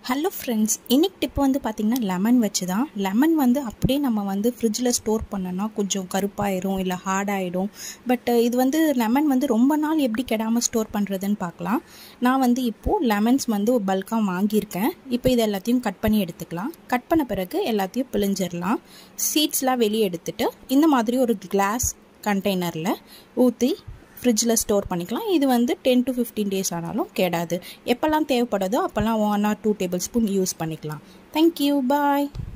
hello friends இன்னைக்கு tip வந்து பார்த்திங்கன்னா லெமன் வச்சு தான் லெமன் வந்து அப்படியே நம்ம வந்து ஃப்ரிட்ஜில் ஸ்டோர் பண்ணோன்னா கொஞ்சம் கருப்பாயிரும் இல்லை ஹார்டாயிடும் பட் இது வந்து லெமன் வந்து ரொம்ப நாள் எப்படி கெடாமல் ஸ்டோர் பண்ணுறதுன்னு பார்க்கலாம் நான் வந்து இப்போது லெமன்ஸ் வந்து பல்காக வாங்கியிருக்கேன் இப்போ இது எல்லாத்தையும் கட் பண்ணி எடுத்துக்கலாம் கட் பண்ண பிறகு எல்லாத்தையும் பிழிஞ்சிடலாம் சீட்ஸ்லாம் வெளியே எடுத்துட்டு இந்த மாதிரி ஒரு கிளாஸ் கண்டெய்னரில் ஊற்றி ஃப்ரிட்ஜில் ஸ்டோர் பண்ணிக்கலாம் இது வந்து டென் டு ஃபிஃப்டீன் டேஸ் ஆனாலும் கெடாது எப்போல்லாம் தேவைப்படுதோ அப்போல்லாம் one or two tablespoon use பண்ணிக்கலாம் தேங்க்யூ பாய்